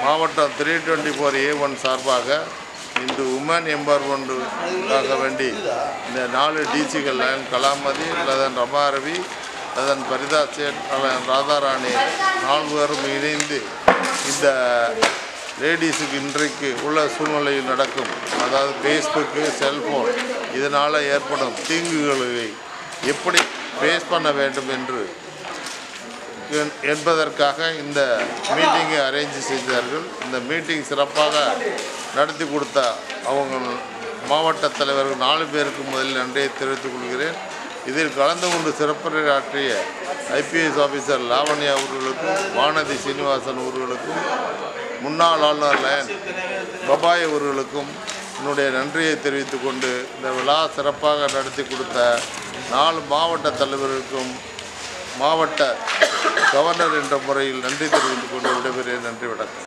மாவட்டம் three twenty four A one சார்பாக இன்று உமன் எம்பவர்மெண்ட்டுக்காக வேண்டி இந்த நாலு டிசிகள் லயன் கலாமதி லதன் ரமாரவி லதன் பரிதா சேட் லதன் ராதாராணி நால்வரும் இணைந்து இந்த லேடிஸுக்கு இன்றைக்கு உள்ள சூழ்நிலையில் நடக்கும் அதாவது ஃபேஸ்புக்கு செல்ஃபோன் இதனால் ஏற்படும் தீங்குகளை எப்படி ஃபேஸ் பண்ண வேண்டும் என்று என்- என்பதற்காக இந்த மீட்டிங்கை அரேஞ்ச் செய்தார்கள் இந்த மீட்டிங் சிறப்பாக நடத்தி கொடுத்த அவங்க மாவட்ட தலைவர்கள் நாலு பேருக்கு முதலில் நன்றியை தெரிவித்துக் கொள்கிறேன் இதில் கலந்து கொண்டு சிறப்புரையாற்றிய ஐபிஎஸ் ஆஃபீஸர் லாவண்யா அவர்களுக்கும் வானதி சீனிவாசன் அவர்களுக்கும் முன்னாள் ஆளுநர் லயன் பபாய் அவர்களுக்கும் என்னுடைய நன்றியை தெரிவித்துக் கொண்டு இந்த விழா சிறப்பாக நடத்தி கொடுத்த நாலு மாவட்ட தலைவர்களுக்கும் மாவட்ட கவர்னர் என்ற முறையில் நன்றி தெரிவித்துக் கொண்டு விடைபெறுகிறேன் நன்றி வணக்கம்